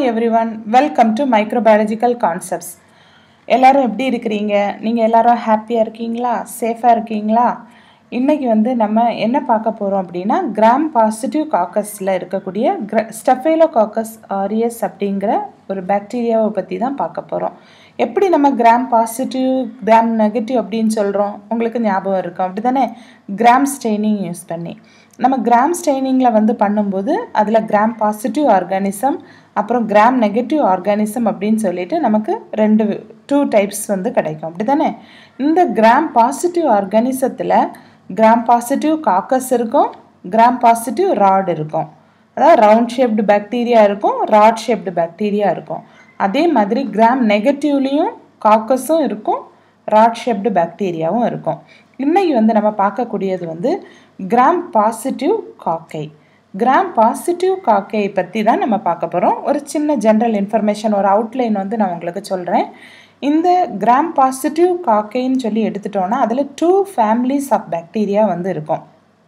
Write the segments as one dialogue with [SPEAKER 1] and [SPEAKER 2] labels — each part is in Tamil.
[SPEAKER 1] Every everyone welcome to microbiological concepts எல்லாரும் எப்படி இருக்கிறீங்க நீங்கள் எல்லாரும் ஹாப்பியாக இருக்கீங்களா சேஃபாக இருக்கீங்களா இன்றைக்கி வந்து நம்ம என்ன பார்க்க போகிறோம் அப்படின்னா கிராம் பாசிட்டிவ் காக்கஸில் இருக்கக்கூடிய கிர ஸ்டஃபேலோ காக்கஸ் ஆரியஸ் அப்படிங்கிற ஒரு பாக்டீரியாவை பற்றி தான் பார்க்க போகிறோம் எப்படி நம்ம கிராம் பாசிட்டிவ் கிராம் நெகட்டிவ் அப்படின்னு சொல்கிறோம் உங்களுக்கு ஞாபகம் இருக்கும் அப்படி தானே கிராம் ஸ்டெய்னிங் யூஸ் பண்ணி நம்ம கிராம் ஸ்டெய்னிங்கில் வந்து பண்ணும்போது அதில் கிராம் பாசிட்டிவ் ஆர்கானிசம் அப்புறம் கிராம் நெகட்டிவ் ஆர்கானிசம் அப்படின்னு சொல்லிட்டு நமக்கு ரெண்டு டூ டைப்ஸ் வந்து கிடைக்கும் அப்படி தானே இந்த கிராம் பாசிட்டிவ் ஆர்கானிசத்தில் கிராம் பாசிட்டிவ் காக்கஸ் இருக்கும் கிராம் பாசிட்டிவ் ராட் இருக்கும் அதாவது ரவுண்ட் ஷேப்டு பாக்டீரியா இருக்கும் ராட் ஷேப்டு பாக்டீரியா இருக்கும் அதே மாதிரி கிராம் நெகட்டிவ்லேயும் காக்கஸும் இருக்கும் ராட் ஷேப்டு பாக்டீரியாவும் இருக்கும் இன்னைக்கு வந்து நம்ம பார்க்கக்கூடியது வந்து Gram positive cocci Gram positive cocci பற்றி தான் நம்ம பார்க்க போகிறோம் ஒரு சின்ன ஜென்ரல் இன்ஃபர்மேஷன் ஒரு அவுட்லைன் வந்து நான் உங்களுக்கு சொல்கிறேன் இந்த கிராம் பாசிட்டிவ் காக்கைன்னு சொல்லி எடுத்துட்டோன்னா அதில் டூ ஃபேமிலிஸ் ஆஃப் பாக்டீரியா வந்து இருக்கும்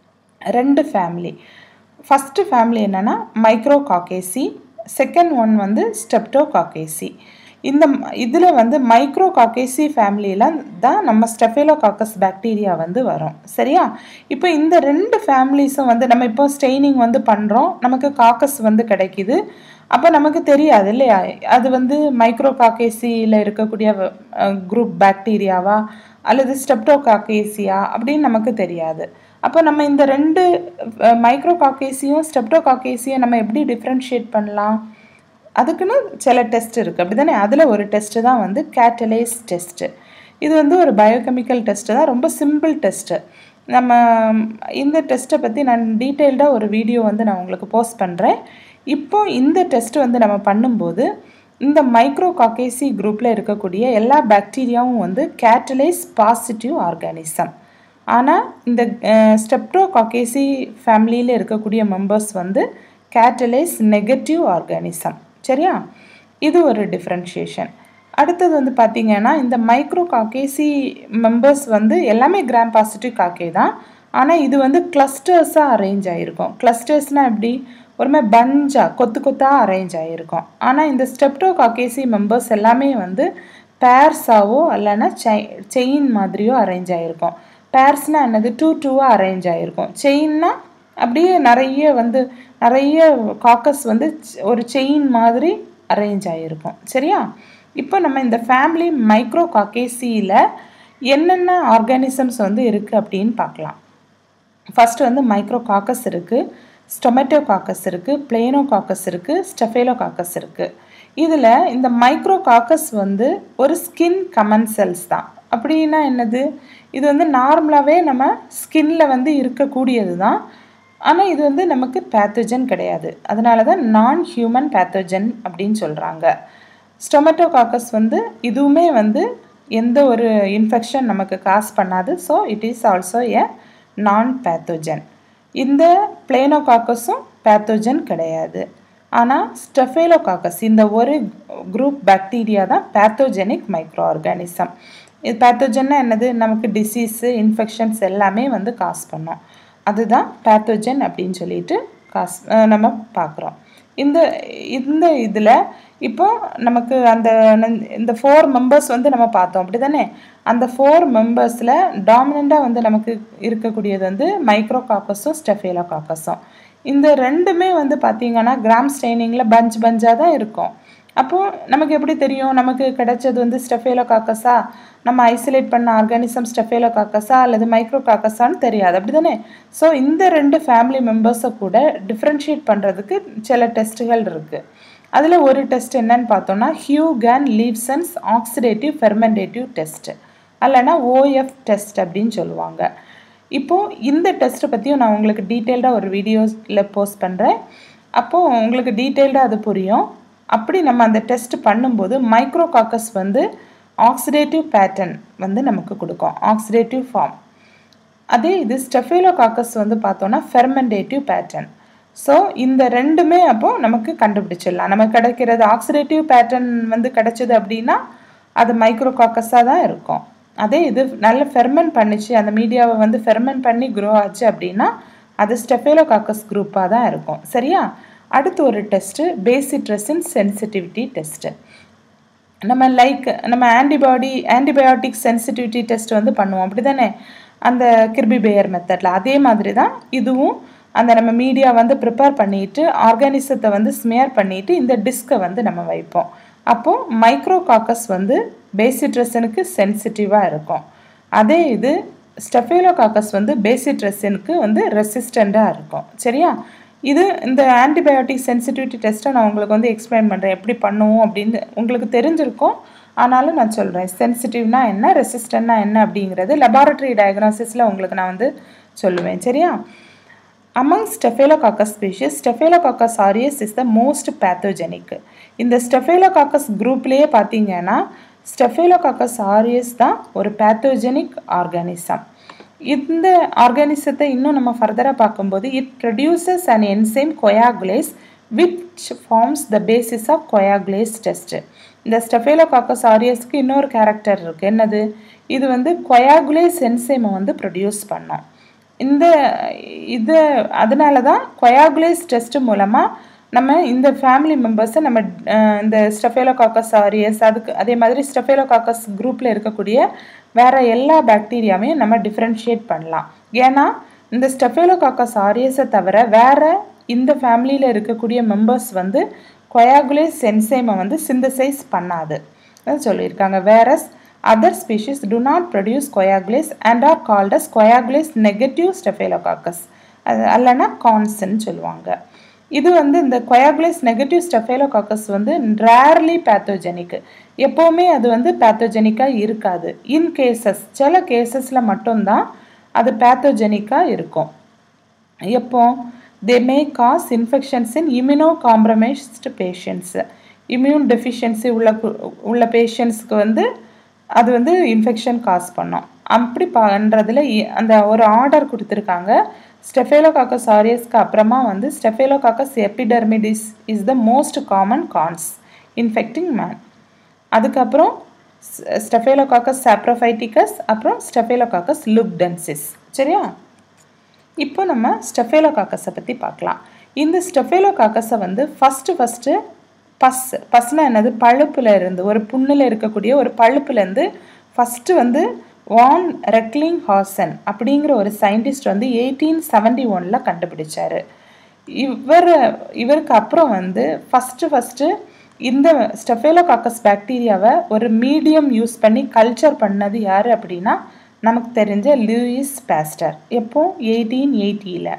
[SPEAKER 1] ரெண்டு ஃபேமிலி ஃபஸ்ட்டு ஃபேமிலி என்னென்னா மைக்ரோ காக்கேசி செகண்ட் ஒன் வந்து ஸ்டெப்டோ காக்கேசி இந்த இதில் வந்து மைக்ரோ காக்கேசி ஃபேமிலியில் தான் நம்ம ஸ்டெஃபேலோ காக்கஸ் பாக்டீரியா வந்து வரும் சரியா இப்போ இந்த ரெண்டு ஃபேமிலிஸும் வந்து நம்ம இப்போ ஸ்டெய்னிங் வந்து பண்ணுறோம் நமக்கு காக்கஸ் வந்து கிடைக்கிது அப்போ நமக்கு தெரியாது இல்லையா அது வந்து மைக்ரோ காக்கேசியில் இருக்கக்கூடிய குரூப் பாக்டீரியாவா அல்லது ஸ்டெப்டோ காக்கேசியா அப்படின்னு நமக்கு தெரியாது அப்போ நம்ம இந்த ரெண்டு மைக்ரோ காக்கேசியும் ஸ்டெப்டோ காக்கேசியும் நம்ம எப்படி டிஃப்ரென்ஷியேட் பண்ணலாம் அதுக்குன்னு சில டெஸ்ட் இருக்குது அப்படி தானே அதில் ஒரு டெஸ்ட்டு தான் வந்து கேட்டலைஸ் டெஸ்ட்டு இது வந்து ஒரு பயோகெமிக்கல் டெஸ்ட்டு தான் ரொம்ப சிம்பிள் டெஸ்ட்டு நம்ம இந்த டெஸ்ட்டை பற்றி நான் டீட்டெயில்டாக ஒரு வீடியோ வந்து நான் உங்களுக்கு போஸ்ட் பண்ணுறேன் இப்போ இந்த டெஸ்ட் வந்து நம்ம பண்ணும்போது இந்த மைக்ரோ காக்கேசி குரூப்பில் இருக்கக்கூடிய எல்லா பாக்டீரியாவும் வந்து கேட்டலைஸ் பாசிட்டிவ் ஆர்கானிசம் ஆனால் இந்த ஸ்டெப்டோ காக்கேசி ஃபேமிலியில் இருக்கக்கூடிய மெம்பர்ஸ் வந்து கேட்டலைஸ் நெகட்டிவ் ஆர்கானிசம் சரியா இது ஒரு டிஃப்ரென்ஷியேஷன் அடுத்தது வந்து பார்த்திங்கன்னா இந்த மைக்ரோ காக்கேசி மெம்பர்ஸ் வந்து எல்லாமே கிராம் பாசிட்டிவ் காக்கே தான் ஆனால் இது வந்து கிளஸ்டர்ஸாக அரேஞ்ச் ஆகிருக்கும் கிளஸ்டர்ஸ்னால் எப்படி ஒருமே பஞ்சாக கொத்து கொத்தாக அரேஞ்ச் ஆகிருக்கும் ஆனால் இந்த ஸ்டெப்டோ காக்கேசி மெம்பர்ஸ் எல்லாமே வந்து பேர்ஸாவோ இல்லைன்னா செயின் மாதிரியோ அரேஞ்ச் ஆகிருக்கும் பேர்ஸ்னால் என்னது டூ டூவாக அரேஞ்ச் ஆகிருக்கும் செயின்னா அப்படியே நிறைய வந்து நிறைய காக்கஸ் வந்து ஒரு செயின் மாதிரி அரேஞ்ச் ஆகிருக்கும் சரியா இப்போ நம்ம இந்த ஃபேமிலி மைக்ரோ காக்கேசியில் என்னென்ன ஆர்கானிசம்ஸ் வந்து இருக்குது அப்படின்னு பார்க்கலாம் ஃபஸ்ட்டு வந்து மைக்ரோ காக்கஸ் இருக்குது ஸ்டொமேட்டோ காக்கஸ் இருக்குது பிளேனோ காக்கஸ் இருக்குது ஸ்டெஃபேலோ காக்கஸ் இருக்குது இதில் இந்த மைக்ரோ காக்கஸ் வந்து ஒரு ஸ்கின் கமன் செல்ஸ் தான் அப்படின்னா என்னது இது வந்து நார்மலாகவே நம்ம ஸ்கின்ல வந்து இருக்கக்கூடியது தான் ஆனால் இது வந்து நமக்கு பேத்தோஜன் கிடையாது அதனால தான் நான் ஹியூமன் பேத்தோஜன் அப்படின்னு சொல்கிறாங்க ஸ்டொமேட்டோ காக்கஸ் வந்து இதுவுமே வந்து எந்த ஒரு இன்ஃபெக்ஷன் நமக்கு காஸ் பண்ணாது so it is also a non pathogen இந்த பிளேனோ காக்கஸும் பேத்தோஜன் கிடையாது ஆனால் ஸ்டெஃபேலோ காக்கஸ் இந்த ஒரு குரூப் பாக்டீரியா தான் பேத்தோஜெனிக் மைக்ரோ ஆர்கானிசம் இது பேத்தோஜன்னா என்னது நமக்கு டிசீஸு இன்ஃபெக்ஷன்ஸ் எல்லாமே வந்து காஸ் பண்ணோம் அதுதான் பேத்தோஜன் அப்படின்னு சொல்லிட்டு காஸ் நம்ம பார்க்குறோம் இந்த இந்த இதில் இப்போ நமக்கு அந்த இந்த ஃபோர் மெம்பர்ஸ் வந்து நம்ம பார்த்தோம் அப்படி தானே அந்த ஃபோர் மெம்பர்ஸில் டாமினண்ட்டாக வந்து நமக்கு இருக்கக்கூடியது வந்து மைக்ரோ காக்கஸும் ஸ்டெஃபேலோ காக்கஸும் இந்த ரெண்டுமே வந்து பார்த்திங்கன்னா கிராம் ஸ்டெய்னிங்கில் பஞ்ச் பஞ்சாக தான் இருக்கும் அப்போது நமக்கு எப்படி தெரியும் நமக்கு கிடைச்சது வந்து ஸ்டெஃபேலோ காக்கஸா நம்ம ஐசோலேட் பண்ண ஆர்கானிசம் ஸ்டெஃபேலோ காக்கஸா அல்லது மைக்ரோ காக்கஸான்னு தெரியாது அப்படி தானே ஸோ இந்த ரெண்டு ஃபேமிலி மெம்பர்ஸை கூட டிஃப்ரென்ஷியேட் பண்ணுறதுக்கு சில டெஸ்ட்டுகள் இருக்குது அதில் ஒரு டெஸ்ட் என்னன்னு பார்த்தோம்னா ஹியூகேன் லீவ்சன்ஸ் ஆக்சிடேட்டிவ் ஃபெர்மெண்டேட்டிவ் டெஸ்ட்டு அல்லனா ஓஎஃப் டெஸ்ட் அப்படின்னு சொல்லுவாங்க இப்போது இந்த டெஸ்ட்டை பற்றியும் நான் உங்களுக்கு டீட்டெயில்டாக ஒரு வீடியோஸில் போஸ்ட் பண்ணுறேன் அப்போது உங்களுக்கு டீட்டெயில்டாக அது புரியும் அப்படி நம்ம அந்த டெஸ்ட் பண்ணும்போது மைக்ரோ காக்கஸ் வந்து ஆக்சிடேட்டிவ் பேட்டர்ன் வந்து நமக்கு கொடுக்கும் ஆக்சிடேட்டிவ் ஃபார்ம் அதே இது ஸ்டெஃபேலோ காக்கஸ் வந்து பார்த்தோன்னா ஃபெர்மெண்டேட்டிவ் பேட்டர்ன் ஸோ இந்த ரெண்டுமே அப்போது நமக்கு கண்டுபிடிச்சிடலாம் நமக்கு கிடைக்கிறது ஆக்சிடேட்டிவ் பேட்டர்ன் வந்து கிடைச்சது அப்படின்னா அது மைக்ரோ காக்கஸாக தான் இருக்கும் அதே இது நல்ல ஃபெர்மெண்ட் பண்ணிச்சு அந்த மீடியாவை வந்து ஃபெர்மெண்ட் பண்ணி க்ரோ ஆச்சு அப்படின்னா அது ஸ்டெஃபேலோ காக்கஸ் குரூப்பாக தான் இருக்கும் சரியா அடுத்து ஒரு டெஸ்ட்டு பேசிட்ரஸின் சென்சிட்டிவிட்டி டெஸ்ட்டு நம்ம லைக் நம்ம ஆன்டிபாடி ஆன்டிபயோட்டிக் சென்சிட்டிவிட்டி டெஸ்ட் வந்து பண்ணுவோம் அப்படி தானே அந்த கிர்பி பேயர் மெத்தடில் அதே மாதிரி தான் இதுவும் அந்த நம்ம மீடியா வந்து ப்ரிப்பேர் பண்ணிட்டு ஆர்கானிசத்தை வந்து ஸ்மியர் பண்ணிட்டு இந்த டிஸ்கை வந்து நம்ம வைப்போம் அப்போது மைக்ரோ காக்கஸ் வந்து பேசிட்ரஸனுக்கு சென்சிட்டிவாக இருக்கும் அதே இது ஸ்டெஃபேலோகாக்கஸ் வந்து பேசிட்ரஸனுக்கு வந்து ரெசிஸ்டண்ட்டாக இருக்கும் சரியா இது இந்த ஆன்டிபயோட்டிக் சென்சிட்டிவிட்டி டெஸ்ட்டை நான் உங்களுக்கு வந்து எக்ஸ்பிளைன் பண்ணுறேன் எப்படி பண்ணுவோம் அப்படின்னு உங்களுக்கு தெரிஞ்சிருக்கும் ஆனாலும் நான் சொல்கிறேன் சென்சிட்டிவ்னா என்ன ரெசிஸ்டன்ட்னா என்ன அப்படிங்கிறது லெபார்ட்டரி டயக்னாசிஸில் உங்களுக்கு நான் வந்து சொல்லுவேன் சரியா among Staphylococcus species Staphylococcus aureus is the most pathogenic இந்த ஸ்டெஃபேலோகாக்கஸ் குரூப்லேயே பார்த்தீங்கன்னா ஸ்டெஃபேலோகாக்கஸ் ஆரியஸ் தான் ஒரு பேத்தோஜெனிக் ஆர்கானிசம் இந்த ஆர்கானிசத்தை இன்னும் நம்ம ஃபர்தராக பார்க்கும்போது it produces and enzyme coagulase which forms the basis of coagulase test இந்த ஸ்டெஃபேலோகாக்கஸ் ஆரியஸ்க்கு இன்னொரு கேரக்டர் இருக்குது என்னது இது வந்து கொயாகுலேஸ் என்சைமை வந்து ப்ரொடியூஸ் பண்ணோம் இந்த இது அதனால தான் கொயாகுலேஸ் டெஸ்ட் மூலமாக நம்ம இந்த ஃபேமிலி மெம்பர்ஸை நம்ம இந்த ஸ்டெஃபேலோகாக்கஸ் ஆரியஸ் அதுக்கு அதே மாதிரி ஸ்டெஃபேலோகாக்கஸ் குரூப்பில் இருக்கக்கூடிய வேறு எல்லா பாக்டீரியாவையும் நம்ம டிஃப்ரென்ஷியேட் பண்ணலாம் ஏன்னா இந்த ஸ்டெஃபேலோகாக்கஸ் ஆரியஸை தவிர வேறு இந்த ஃபேமிலியில் இருக்கக்கூடிய மெம்பர்ஸ் வந்து கொயாகுலேஸ் என்சைமை வந்து சிந்தசைஸ் பண்ணாது சொல்லியிருக்காங்க various other species do not produce coagulase and are called as coagulase negative Staphylococcus அது அல்லனா கான்ஸ்ன்னு சொல்லுவாங்க இது வந்து இந்த கொயாகுலேஸ் நெகட்டிவ் ஸ்டெஃபேலோகாக்கஸ் வந்து ரேர்லி பேத்தோஜெனிக் எப்போவுமே அது வந்து பேத்தோஜெனிக்காக இருக்காது இன் கேசஸ் சில கேசஸில் மட்டும்தான் அது பேத்தோஜெனிக்காக இருக்கும் எப்போ they may cause infections in immunocompromised patients immune deficiency உள்ள உள்ள பேஷண்ட்ஸ்க்கு வந்து அது வந்து இன்ஃபெக்ஷன் காஸ் பண்ணோம் அப்படி பண்ணுறதுல அந்த ஒரு ஆர்டர் கொடுத்துருக்காங்க ஸ்டெஃபேலோகாக்கஸ் ஆரியஸ்க்கு அப்புறமா வந்து Staphylococcus epidermidis is the most common CoNS infecting man அதுக்கப்புறம் ஸ்டெஃபேலோகாக்கஸ் சாப்ரோஃபைட்டிகஸ் அப்புறம் ஸ்டெஃபேலோகாக்கஸ் லுப்டென்சிஸ் சரியா இப்போ நம்ம ஸ்டெஃபேலோகாக்கஸை பற்றி பார்க்கலாம் இந்த ஸ்டெஃபேலோகாக்கஸை வந்து ஃபஸ்ட்டு ஃபஸ்ட்டு பஸ் பஸ்னா என்னது பழுப்பில் இருந்து ஒரு புண்ணில் இருக்கக்கூடிய ஒரு பழுப்புலேருந்து ஃபஸ்ட்டு வந்து வான் ரெக்லிங் ஹாசன் அப்படிங்கிற ஒரு சயின்டிஸ்ட் வந்து எயிட்டீன் செவன்டி ஒனில் கண்டுபிடிச்சார் இவர் இவருக்கு அப்புறம் வந்து ஃபஸ்ட்டு ஃபஸ்ட்டு இந்த ஸ்டெஃபேலோகாக்கஸ் பாக்டீரியாவை ஒரு மீடியம் யூஸ் பண்ணி கல்ச்சர் பண்ணது யார் அப்படின்னா நமக்கு தெரிஞ்ச லூயிஸ் பேஸ்டர் எப்போ எயிட்டீன் எயிட்டியில்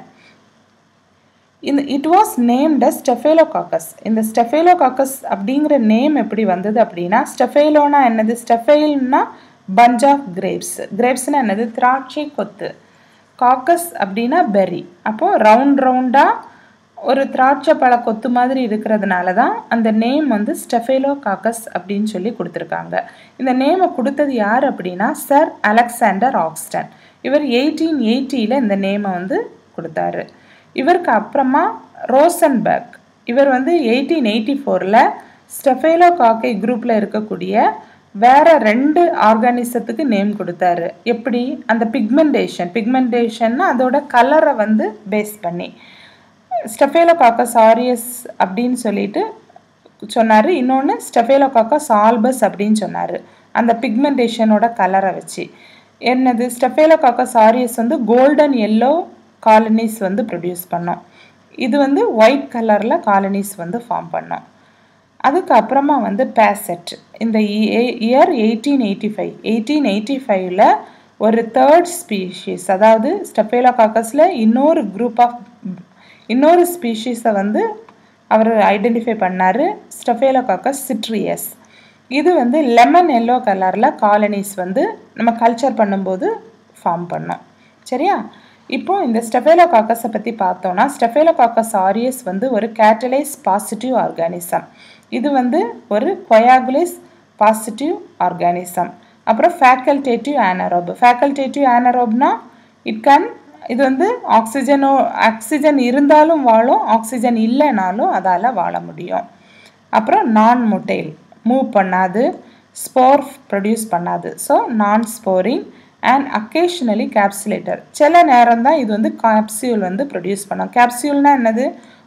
[SPEAKER 1] இந்த இட் வாஸ் நேம்டு ஸ்டெஃபேலோகாக்கஸ் இந்த ஸ்டெஃபேலோகாக்கஸ் அப்படிங்கிற நேம் எப்படி வந்தது அப்படின்னா ஸ்டெஃபேலோனா என்னது ஸ்டெஃபெயில்னா பஞ்ச் ஆஃப் கிரேப்ஸ் கிரேப்ஸ்னா என்னது திராட்சை கொத்து காக்கஸ் அப்படின்னா பெரி அப்போது ரவுண்ட் ரவுண்டாக ஒரு திராட்சை பழ கொத்து மாதிரி இருக்கிறதுனால தான் அந்த நேம் வந்து ஸ்டெஃபேலோ காக்கஸ் அப்படின்னு சொல்லி கொடுத்துருக்காங்க இந்த நேமை கொடுத்தது யார் அப்படின்னா சர் அலெக்சாண்டர் ஆக்ஸ்டன் இவர் எயிட்டீன் எயிட்டியில் இந்த நேமை வந்து கொடுத்தாரு இவருக்கு அப்புறமா ரோசன்பர்க் இவர் வந்து எயிட்டீன் எயிட்டி ஃபோரில் ஸ்டெஃபேலோ காக்கை குரூப்பில் இருக்கக்கூடிய வேற ரெண்டு ஆர்கானிசத்துக்கு நேம் கொடுத்தாரு எப்படி அந்த பிக்மெண்டேஷன் பிக்மெண்டேஷன்னா அதோட கலரை வந்து பேஸ் பண்ணி ஸ்டெஃபேலோகாக்கஸ் ஆரியஸ் அப்படின்னு சொல்லிட்டு சொன்னார் இன்னொன்று ஸ்டெஃபேலோகாக்கஸ் ஆல்பஸ் அப்படின்னு சொன்னார் அந்த பிக்மெண்டேஷனோட கலரை வச்சு என்னது ஸ்டெஃபேலோகாக்கஸ் ஆரியஸ் வந்து கோல்டன் எல்லோ காலனிஸ் வந்து ப்ரொடியூஸ் பண்ணோம் இது வந்து ஒயிட் கலரில் காலனிஸ் வந்து ஃபார்ம் பண்ணோம் அதுக்கப்புறமா வந்து பேசட் இந்த year eighteen eighty five eighteen eighty ஃபைவ்ல ஒரு தேர்ட் ஸ்பீஷீஸ் அதாவது ஸ்டெஃபேலோகாக்கஸில் இன்னொரு குரூப் ஆஃப் இன்னொரு ஸ்பீஷீஸை வந்து அவர் ஐடென்டிஃபை பண்ணார் ஸ்டெஃபேலோகாக்கஸ் சிட்ரியஸ் இது வந்து லெமன் எல்லோ கலரில் காலனிஸ் வந்து நம்ம கல்ச்சர் பண்ணும்போது ஃபார்ம் பண்ணோம் சரியா இப்போ இந்த ஸ்டெஃபேலோகாக்கஸை பற்றி பார்த்தோன்னா ஸ்டெஃபேலோகாக்கஸ் ஆரியஸ் வந்து ஒரு கேட்டலைஸ் பாசிட்டிவ் ஆர்கானிசம் இது வந்து ஒரு கொயாகுலேஸ் பாசிட்டிவ் ஆர்கானிசம் அப்புறம் ஃபேக்கல்டேட்டிவ் ஆனரோப் ஃபேக்கல்டேட்டிவ் ஆனரோப்னா இட் கேன் இது வந்து ஆக்சிஜனோ ஆக்சிஜன் இருந்தாலும் வாழும் ஆக்சிஜன் இல்லைனாலும் அதால் வாழ முடியும் அப்புறம் நான் முட்டைல் மூவ் பண்ணாது ஸ்போர் ப்ரொடியூஸ் பண்ணாது so non sporing and occasionally கேப்சுலேட்டர் சில நேரம் தான் இது வந்து கேப்சியூல் வந்து ப்ரொடியூஸ் பண்ணும் கேப்சியூல்னால் என்னது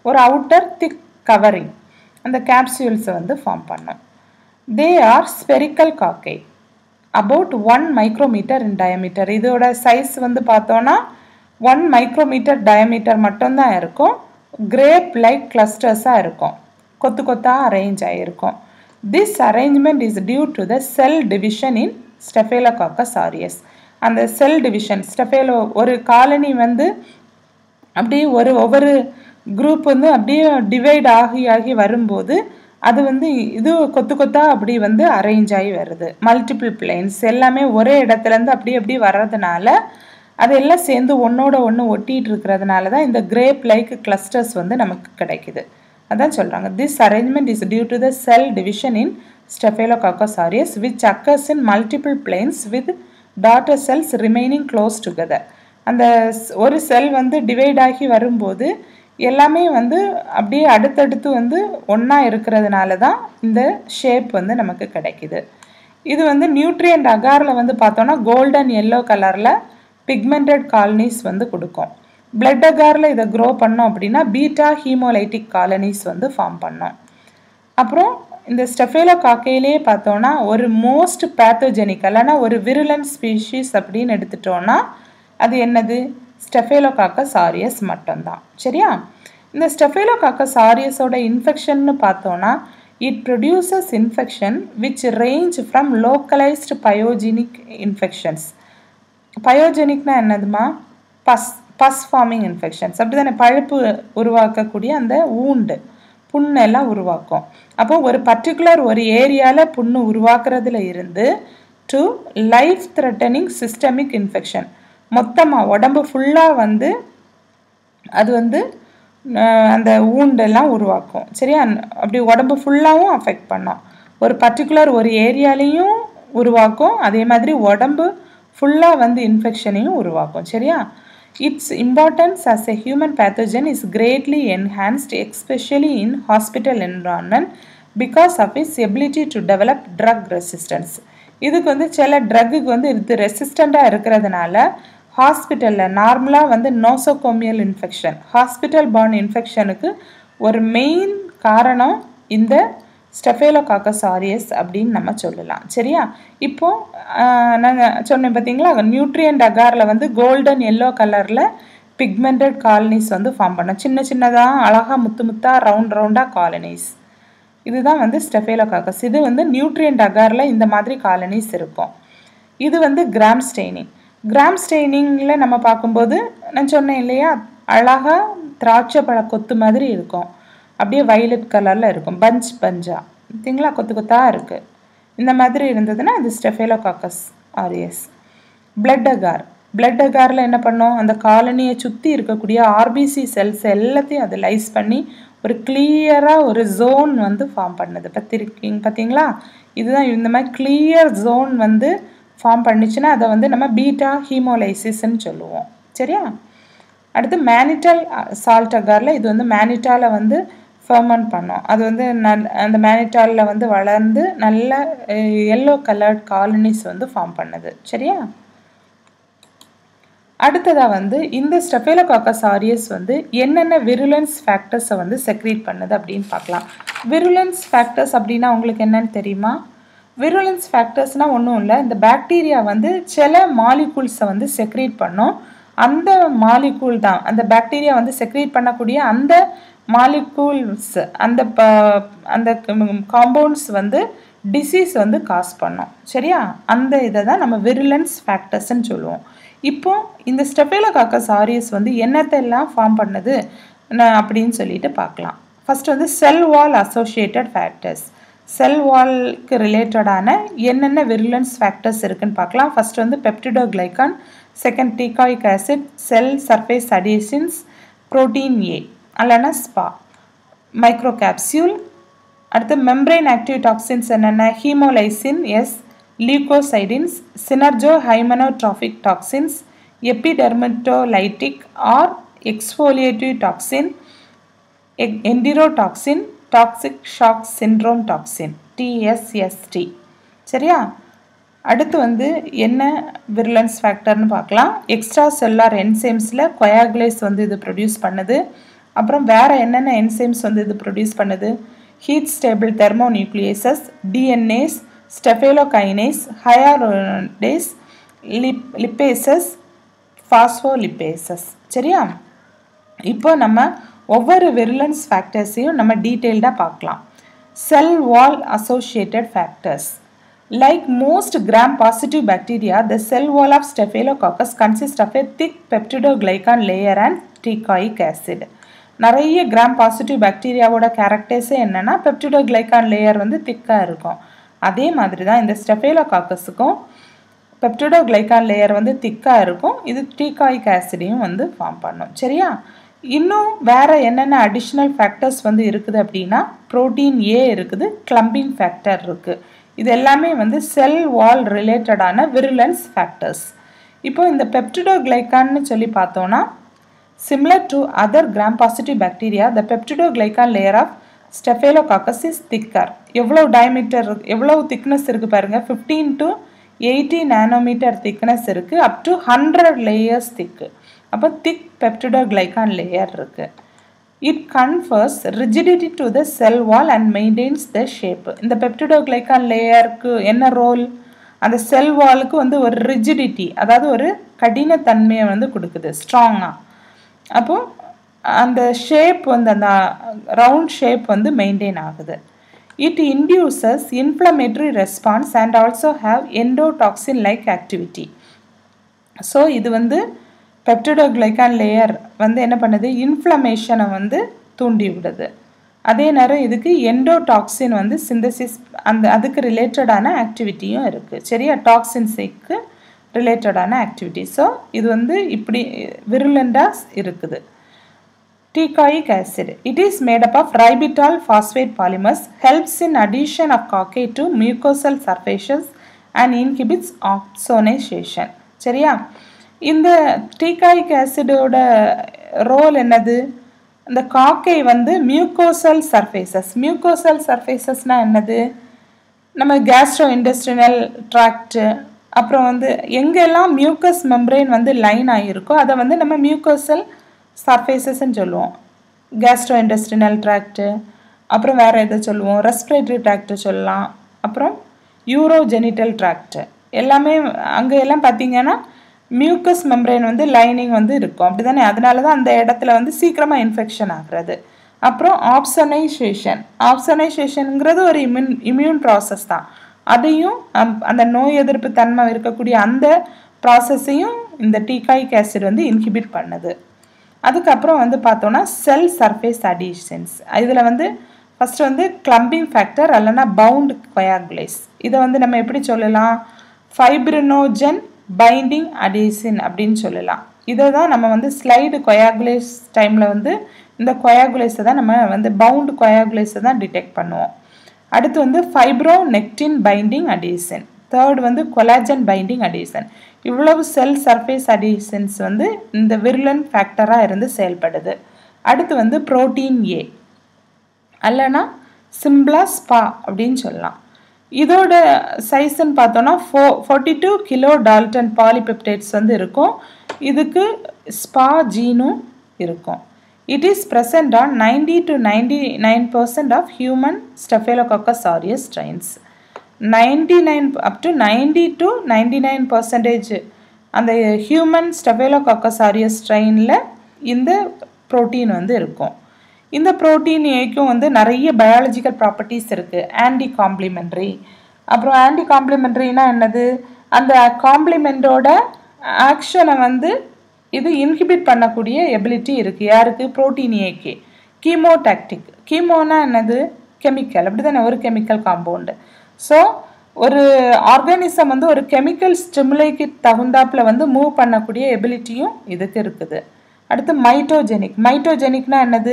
[SPEAKER 1] ஒரு அவுட்டர் திக் கவரிங் அந்த கேப்சியூல்ஸை வந்து ஃபார்ம் பண்ணும் they are spherical cocci about one micrometer in diameter இதோட சைஸ் வந்து பார்த்தோன்னா ஒன் மைக்ரோமீட்டர் டயமீட்டர் மட்டும்தான் இருக்கும் கிரேப் லைக் கிளஸ்டர்ஸாக இருக்கும் கொத்து கொத்தாக அரேஞ்ச் ஆகிருக்கும் this arrangement is due to the cell division in Staphylococcus aureus அந்த செல் டிவிஷன் ஸ்டெஃபேலோ ஒரு காலனி வந்து அப்படியே ஒரு ஒவ்வொரு குரூப் வந்து அப்படியே டிவைட் ஆகி ஆகி வரும்போது அது வந்து இது கொத்து கொத்தா அப்படி வந்து அரேஞ்ச் ஆகி வருது மல்டிபிள் பிளைன்ஸ் எல்லாமே ஒரே இடத்துலேருந்து அப்படி அப்படி வர்றதுனால அதெல்லாம் சேர்ந்து ஒன்றோட ஒன்று ஒட்டிகிட்டு இருக்கிறதுனால தான் இந்த கிரேப் லைக் கிளஸ்டர்ஸ் வந்து நமக்கு கிடைக்குது அதான் சொல்கிறாங்க this arrangement is due to the cell division in Staphylococcus aureus which occurs in multiple planes with daughter cells remaining close together அந்த ஒரு செல் வந்து டிவைட் ஆகி வரும்போது எல்லாமே வந்து அப்படியே அடுத்தடுத்து வந்து ஒன்றா இருக்கிறதுனால தான் இந்த ஷேப் வந்து நமக்கு கிடைக்குது இது வந்து நியூட்ரியன்ட் அகாரில் வந்து பார்த்தோன்னா கோல்டன் எல்லோ கலரில் பிக்மெண்டட் காலனிஸ் வந்து கொடுக்கும் பிளட் அகாரில் இதை க்ரோ பண்ணோம் அப்படின்னா பீட்டா ஹீமோலைட்டிக் காலனிஸ் வந்து ஃபார்ம் பண்ணோம் அப்புறம் இந்த ஸ்டெஃபேலோ காக்கையிலேயே பார்த்தோன்னா ஒரு மோஸ்ட் பேத்தோஜெனிக் இல்லைனா ஒரு விருலன் ஸ்பீஷீஸ் அப்படின்னு எடுத்துட்டோன்னா அது என்னது ஸ்டெஃபேலோகாக்கஸ் ஆரியஸ் மட்டும்தான் சரியா இந்த ஸ்டெஃபேலோகாக்கஸ் ஆரியஸோட இன்ஃபெக்ஷன்னு பார்த்தோன்னா it produces infection which range from localised pyogenic infections பயோஜெனிக்னா என்னதுமா பஸ் பஸ் ஃபார்மிங் இன்ஃபெக்ஷன்ஸ் அப்படி தானே பழுப்பு உருவாக்கக்கூடிய அந்த ஊண்டு புண்ணெல்லாம் உருவாக்கும் அப்போ ஒரு பர்டிகுலர் ஒரு ஏரியாவில் புண்ணு உருவாக்குறதுல இருந்து to life threatening systemic infection மொத்தமாக உடம்பு ஃபுல்லாக வந்து அது வந்து அந்த ஊண்டெல்லாம் உருவாக்கும் சரியா அப்படி உடம்பு ஃபுல்லாகவும் அஃபெக்ட் பண்ணோம் ஒரு பர்டிகுலர் ஒரு ஏரியாலையும் உருவாக்கும் அதே மாதிரி உடம்பு ஃபுல்லாக வந்து இன்ஃபெக்ஷனையும் உருவாக்கும் சரியா its importance as a human pathogen is greatly enhanced especially in hospital environment because of its ability to develop drug resistance இதுக்கு வந்து சில ட்ரக்குக்கு வந்து இது ரெசிஸ்டண்ட்டாக இருக்கிறதுனால ஹாஸ்பிட்டலில் நார்மலாக வந்து நோசோகோமியல் இன்ஃபெக்ஷன் ஹாஸ்பிட்டல் பார்ன் இன்ஃபெக்ஷனுக்கு ஒரு மெயின் காரணம் இந்த ஸ்டெஃபேலோகாக்கஸ் ஆரியஸ் அப்படின்னு நம்ம சொல்லலாம் சரியா இப்போது நாங்கள் சொன்னேன் பார்த்தீங்களா நியூட்ரியன்ட் அகாரில் வந்து கோல்டன் எல்லோ கலரில் பிக்மெண்டட் காலனிஸ் வந்து ஃபார்ம் பண்ணோம் சின்ன சின்னதாக அழகாக முத்து முத்தாக ரவுண்ட் ரவுண்டாக காலனிஸ் இதுதான் வந்து ஸ்டெஃபேலோகாக்கஸ் இது வந்து நியூட்ரியன்ட் அகாரில் இந்த மாதிரி காலனிஸ் இருக்கும் இது வந்து கிராம் ஸ்டெய்னிங் கிராம் ஸ்டெய்னிங்கில் நம்ம பார்க்கும்போது நான் சொன்னேன் இல்லையா அழகாக திராட்சை பழ கொத்து மாதிரி இருக்கும் அப்படியே வயலட் கலரில் இருக்கும் பஞ்ச் பஞ்சா பார்த்தீங்களா கொத்து கொத்தாக இருக்குது இந்த மாதிரி இருந்ததுன்னா அது Staphylococcus aureus blood agar blood அகாரில் என்ன பண்ணோம் அந்த காலனியை சுற்றி இருக்கக்கூடிய ஆர்பிசி செல்ஸ் எல்லாத்தையும் அது லைஸ் பண்ணி ஒரு கிளியராக ஒரு ஜோன் வந்து ஃபார்ம் பண்ணுது பத்திருக்கீங்க பார்த்தீங்களா இதுதான் இந்த மாதிரி கிளியர் ஜோன் வந்து ஃபார்ம் பண்ணிச்சுன்னா அதை வந்து நம்ம பீட்டா ஹீமோலைசிஸ்ன்னு சொல்லுவோம் சரியா அடுத்து மேனிட்டல் சால்ட் அகாரில் இது வந்து மேனிட்டாவில் வந்து ஃபர்மெண்ட் பண்ணோம் அது வந்து நல் அந்த மேனிட்டாலில் வந்து வளர்ந்து நல்ல எல்லோ கலர்ட் காலனிஸ் வந்து ஃபார்ம் பண்ணுது சரியா அடுத்ததாக வந்து இந்த ஸ்டெஃபேலோகாக்கஸ் ஆரியஸ் வந்து என்னென்ன விருலன்ஸ் ஃபேக்டர்ஸை வந்து செக்ரீட் பண்ணுது அப்படின்னு பார்க்கலாம் விருலன்ஸ் ஃபேக்டர்ஸ் அப்படின்னா உங்களுக்கு என்னன்னு தெரியுமா விருலன்ஸ் ஃபேக்டர்ஸ்னால் ஒன்றும் இல்லை இந்த பாக்டீரியா வந்து சில மாலிகூல்ஸை வந்து செக்ரீட் பண்ணும் அந்த மாலிகூல் தான் அந்த பாக்டீரியா வந்து செக்ரீட் பண்ணக்கூடிய அந்த மாலிகூல்ஸ் அந்த ப அந்த காம்பவுண்ட்ஸ் வந்து டிசீஸ் வந்து காஸ் பண்ணோம் சரியா அந்த இதை தான் நம்ம விருலன்ஸ் ஃபேக்டர்ஸ்ன்னு சொல்லுவோம் இப்போ இந்த ஸ்டெஃபேலோகாக்கஸ் ஆரியஸ் வந்து என்னத்தெல்லாம் ஃபார்ம் பண்ணுது அப்படின்னு சொல்லிட்டு பார்க்கலாம் ஃபர்ஸ்ட் வந்து செல் வால் அசோசியேட்டட் ஃபேக்டர்ஸ் செல் வால்க்கு ரிலேட்டடான என்னென்ன விருலன்ஸ் ஃபேக்டர்ஸ் இருக்குன்னு பார்க்கலாம் ஃபர்ஸ்ட் வந்து peptidoglycan second teichoic acid cell surface adhesions protein A அல்லனா ஸ்பா மைக்ரோ கேப்சியூல் அடுத்து மெம்ப்ரெயின் ஆக்டிவ் டாக்ஸின்ஸ் என்னென்ன haemolysins leukocidins synergohymenotropic toxins epidermolytic or exfoliative toxin enterotoxin toxic shock syndrome toxin TSST சரியா அடுத்து வந்து என்ன விர்லன்ஸ் ஃபேக்டர்னு பார்க்கலாம் எக்ஸ்ட்ரா செல்லார் என்சைம்ஸில் கொயாகுலேஸ் வந்து இது ப்ரொடியூஸ் பண்ணுது அப்புறம் வேறு என்னென்ன என்சைம்ஸ் வந்து இது ப்ரொடியூஸ் பண்ணுது heat stable thermonucleases DNase staphylokinase hyaluronidase lip lipases phospholipases சரியா இப்போ நம்ம ஒவ்வொரு விருலன்ஸ் ஃபேக்டர்ஸையும் நம்ம டீட்டெயில்டாக பார்க்கலாம் cell wall associated factors Like most gram-positive bacteria, the cell wall of Staphylococcus consists of a thick peptidoglycan layer and teichoic acid. நிறைய கிராம் பாசிட்டிவ் பாக்டீரியாவோட கேரக்டர்ஸே என்னென்னா பெப்டிடோகிளைக்கான் லேயர் வந்து திக்காக இருக்கும் அதே மாதிரி தான் இந்த ஸ்டெஃபேலோகாக்கஸுக்கும் பெப்டிடோகிளைக்கான் லேயர் வந்து திக்காக இருக்கும் இது டீகாயிக் ஆசிடையும் வந்து ஃபார்ம் பண்ணும் சரியா இன்னும் வேறு என்னென்ன அடிஷ்னல் ஃபேக்டர்ஸ் வந்து இருக்குது அப்படின்னா ப்ரோட்டீன் ஏ இருக்குது கிளம்பிங் ஃபேக்டர் இருக்குது இது எல்லாமே வந்து செல் வால் ரிலேட்டடான விருலன்ஸ் ஃபேக்டர்ஸ் இப்போ இந்த பெப்டிடோகிளைக்கான்னு சொல்லி பார்த்தோன்னா similar to other Gram positive bacteria the peptidoglycan layer of Staphylococcus is thicker எவ்வளோ டயமீட்டர் எவ்வளோ திக்னஸ் இருக்குது பாருங்கள் fifteen to eighty nanometre thickness இருக்குது up to hundred layers thick அப்போ திக் பெப்டிடோகிளைக்கான் லேயர் இருக்குது it confers rigidity to the cell wall and maintains the shape இந்த பெப்டிடோகிளைக்கான் லேயருக்கு என்ன ரோல் அந்த செல் வாலுக்கு வந்து ஒரு ரிஜிடிட்டி அதாவது ஒரு கடினத்தன்மையை வந்து கொடுக்குது ஸ்ட்ராங்காக அப்போது அந்த ஷேப் வந்து அந்த ரவுண்ட் ஷேப் வந்து மெயின்டைன் ஆகுது it induces inflammatory response and also have endotoxin like activity so இது வந்து பெப்டிடோகிளைக்கான் லேயர் வந்து என்ன பண்ணுது இன்ஃப்ளமேஷனை வந்து தூண்டி விடுது அதே நேரம் இதுக்கு எண்டோடாக்சின் வந்து சிந்தசிஸ் அந்த அதுக்கு ரிலேட்டடான ஆக்டிவிட்டியும் இருக்குது சரியா டாக்ஸின்ஸுக்கு ரிலேட்டடான ஆக்டிவிட்டி ஸோ இது வந்து இப்படி விருலண்டாக இருக்குது Teichoic acid. It is made up of ribitol phosphate polymers, helps in addition of cocae to mucosal surfaces and inhibits oxonization. சரியா இந்த டீகாயிக் ஆசிடோட ரோல் என்னது இந்த காக்கை வந்து மியூக்கோசல் சர்ஃபேசஸ் மியூக்கோசல் சர்ஃபேசஸ்னால் என்னது நம்ம கேஸ்ட்ரோ இண்டஸ்ட்ரியல் ட்ராக்டு அப்புறம் வந்து எங்கெல்லாம் மியூக்கஸ் மெம்ப்ரெயின் வந்து லைன் ஆகியிருக்கோ அதை வந்து நம்ம மியூக்கோசல் சர்ஃபேசஸ்ன்னு சொல்லுவோம் கேஸ்ட்ரோ இண்டஸ்ட்ரியல் ட்ராக்டு அப்புறம் வேறு எதை சொல்லுவோம் ரெஸ்பிரேட்டரி ட்ராக்டு சொல்லலாம் அப்புறம் யூரோஜெனிட்டல் ட்ராக்டு எல்லாமே அங்கே எல்லாம் பார்த்தீங்கன்னா மியூக்கஸ் மெம்ப்ரெயின் வந்து லைனிங் வந்து இருக்கும் அப்படி தானே அதனால தான் அந்த இடத்துல வந்து சீக்கிரமாக இன்ஃபெக்ஷன் ஆகுறது அப்புறம் ஆப்சனைசேஷன் ஆப்சனைசேஷனுங்கிறது ஒரு இம்யூன் இம்யூன் ப்ராசஸ் தான் அதையும் அந்த நோய் எதிர்ப்பு தன்மை இருக்கக்கூடிய அந்த ப்ராசஸையும் இந்த டீகாயிக் ஆசிட் வந்து இன்ஹிபிட் பண்ணுது அதுக்கப்புறம் வந்து பார்த்தோன்னா செல் சர்ஃபேஸ் அடிஷன்ஸ் இதில் வந்து ஃபஸ்ட்டு வந்து கிளம்பிங் ஃபேக்டர் அல்லனா பவுண்ட் கொயாகுலேஸ் இதை வந்து நம்ம எப்படி சொல்லலாம் ஃபைப்ரினோஜன் பைண்டிங் அடிசின் அப்படின்னு சொல்லலாம் இதை தான் நம்ம வந்து ஸ்லைடு கொயாகுலேஸ் டைமில் வந்து இந்த கொயாகுலேஸை தான் நம்ம வந்து பவுண்ட் கொயாகுலேஸை தான் டிடெக்ட் பண்ணுவோம் அடுத்து வந்து fibronectin binding adhesin third வந்து கொலாஜன் பைண்டிங் அடிசன் இவ்வளவு செல் சர்ஃபேஸ் அடிஷன்ஸ் வந்து இந்த விர்லன் ஃபேக்டராக இருந்து செயல்படுது அடுத்து வந்து ப்ரோட்டீன் ஏ அல்லனா சிம்பிளா ஸ்பா அப்படின்னு சொல்லலாம் இதோட சைஸ்ன்னு பார்த்தோன்னா ஃபோ forty two kilo dalton polypeptides வந்து இருக்கும் இதுக்கு ஸ்பா ஜீனும் இருக்கும் it is present on ninety to ninety nine percent of human Staphylococcus aureus strains ninety nine up to ninety to ninety nine percentage அந்த ஹியூமன் ஸ்டெஃபேலோகாக்கஸ் ஆரியஸ் ஸ்ட்ரெயினில் இந்த ப்ரோட்டீன் வந்து இருக்கும் இந்த ப்ரோட்டீன் ஏக்கும் வந்து நிறைய பயாலஜிக்கல் ப்ராப்பர்ட்டிஸ் இருக்குது ஆன்டி காம்ப்ளிமெண்ட்ரி அப்புறம் ஆன்டி காம்ப்ளிமெண்ட்ரினா என்னது அந்த காம்ப்ளிமெண்ட்டோட ஆக்ஷனை வந்து இது இன்ஹிபிட் பண்ணக்கூடிய எபிலிட்டி இருக்குது யாருக்கு ப்ரோட்டீன் ஏக்கு கீமோடாக்டிக் கீமோனா என்னது கெமிக்கல் அப்படி தானே ஒரு கெமிக்கல் காம்பவுண்டு ஸோ ஒரு ஆர்கானிசம் வந்து ஒரு கெமிக்கல் ஸ்டிமுலைக்கு தகுந்தாப்பில் வந்து மூவ் பண்ணக்கூடிய எபிலிட்டியும் இதுக்கு இருக்குது அடுத்து மைட்டோஜெனிக் மைட்டோஜெனிக்னா என்னது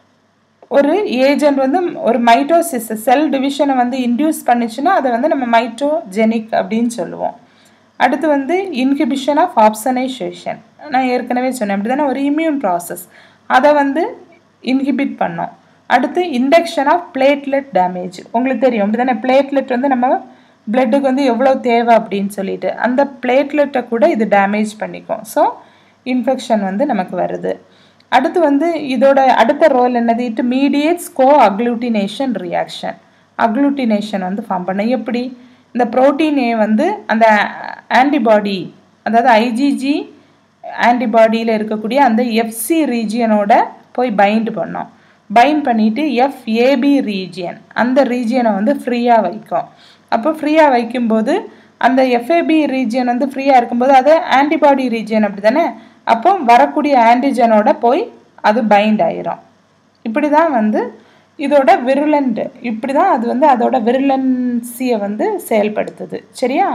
[SPEAKER 1] ஒரு ஏஜென்ட் வந்து ஒரு மைட்டோசிஸ் செல் டிவிஷனை வந்து இன்டியூஸ் பண்ணிச்சுன்னா அதை வந்து நம்ம மைட்டோஜெனிக் அப்படின்னு சொல்லுவோம் அடுத்து வந்து இன்ஹிபிஷன் ஆஃப் ஆப்சனைசேஷன் நான் ஏற்கனவே சொன்னேன் அப்படி தானே ஒரு இம்யூன் ப்ராசஸ் அதை வந்து இன்ஹிபிட் பண்ணோம் அடுத்து இண்டக்ஷன் ஆஃப் பிளேட்லெட் டேமேஜ் உங்களுக்கு தெரியும் அப்படி தானே பிளேட்லெட் வந்து நம்ம பிளட்டுக்கு வந்து எவ்வளோ தேவை அப்படின்னு சொல்லிட்டு அந்த பிளேட்லெட்டை கூட இது டேமேஜ் பண்ணிக்கும் ஸோ இன்ஃபெக்ஷன் வந்து நமக்கு வருது அடுத்து வந்து இதோட அடுத்த ரோல் என்னது it mediates coagglutination reaction agglutination வந்து ஃபார்ம் பண்ண எப்படி இந்த ப்ரோட்டீன் ஏ வந்து அந்த ஆன்டிபாடி அதாவது ஐஜிஜி ஆன்டிபாடியில் இருக்கக்கூடிய அந்த எஃப்சி ரீஜியனோட போய் பைண்ட் பண்ணோம் பைண்ட் பண்ணிவிட்டு எஃப்ஏபி ரீஜியன் அந்த ரீஜியனை வந்து ஃப்ரீயாக வைக்கும் அப்போ ஃப்ரீயாக வைக்கும்போது அந்த எஃப்ஏபி ரீஜியன் வந்து ஃப்ரீயாக இருக்கும்போது அது ஆன்டிபாடி ரீஜியன் அப்படி தானே அப்போ வரக்கூடிய ஆன்டிஜனோட போய் அது பைண்ட் ஆயிரும் இப்படி தான் வந்து இதோட விருலண்ட் இப்படி தான் அது வந்து அதோட விருலன்சியை வந்து செயல்படுத்துது சரியா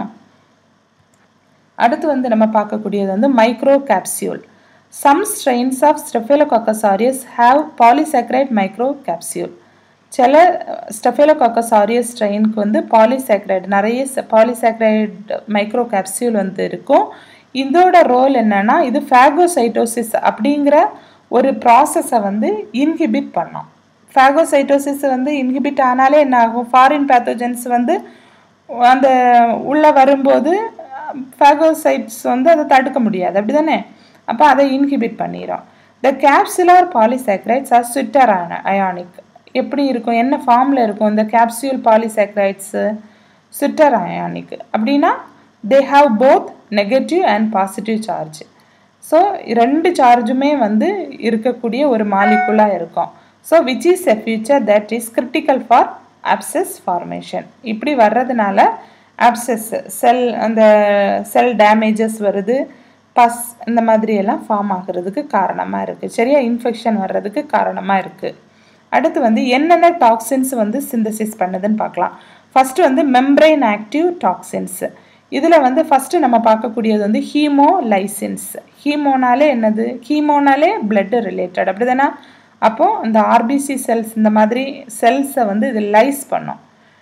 [SPEAKER 1] அடுத்து வந்து நம்ம பார்க்கக்கூடியது வந்து micro capsule some strains of Staphylococcus aureus have polysaccharide micro capsule சில ஸ்டெஃபேலோகாக்கஸ் ஆரியஸ் ஸ்ட்ரெயினுக்கு வந்து பாலிசாக்ரைட் நிறைய பாலிசாக்ரைட் மைக்ரோ கேப்சியூல் வந்து இருக்கும் இதோட ரோல் என்னன்னா இது ஃபேகோசைட்டோசிஸ் அப்படிங்கிற ஒரு ப்ராசஸை வந்து இன்ஹிபிட் பண்ணோம் ஃபேகோசைட்டோசிஸ் வந்து இன்ஹிபிட் ஆனாலே என்ன ஆகும் ஃபாரின் பேத்தோஜன்ஸ் வந்து அந்த உள்ளே வரும்போது ஃபேகோசைட்ஸ் வந்து அதை தடுக்க முடியாது அப்படி தானே அப்போ அதை இன்ஹிபிட் பண்ணிடும் the capsular polysaccharides are zwitterionic எப்படி இருக்கும் என்ன ஃபார்மில் இருக்கும் இந்த கேப்சியூல் பாலிசாக்ரைட்ஸு சுட்டர் அயானிக் அப்படின்னா they have both negative and positive charge so ரெண்டு சார்ஜுமே வந்து இருக்கக்கூடிய ஒரு மாலிகுலாக இருக்கும் so which is a feature that is critical for abscess formation இப்படி வர்றதுனால அப்சஸ் செல் அந்த செல் டேமேஜஸ் வருது பஸ் இந்த மாதிரி எல்லாம் ஃபார்ம் ஆகுறதுக்கு காரணமாக இருக்குது சரியா இன்ஃபெக்ஷன் வர்றதுக்கு காரணமாக இருக்குது அடுத்து வந்து என்னென்ன டாக்ஸின்ஸ் வந்து சிந்தசிஸ் பண்ணுதுன்னு பார்க்கலாம் ஃபஸ்ட்டு வந்து மெம்ப்ரெயின் ஆக்டிவ் டாக்ஸின்ஸ் இதில் வந்து ஃபஸ்ட்டு நம்ம பார்க்கக்கூடியது வந்து ஹீமோ லைசின்ஸ் ஹீமோனாலே என்னது ஹீமோனாலே பிளட் ரிலேட்டட் அப்படி தானே அப்போது இந்த ஆர்பிசி செல்ஸ் இந்த மாதிரி செல்ஸை வந்து இது லைஸ் பண்ணும்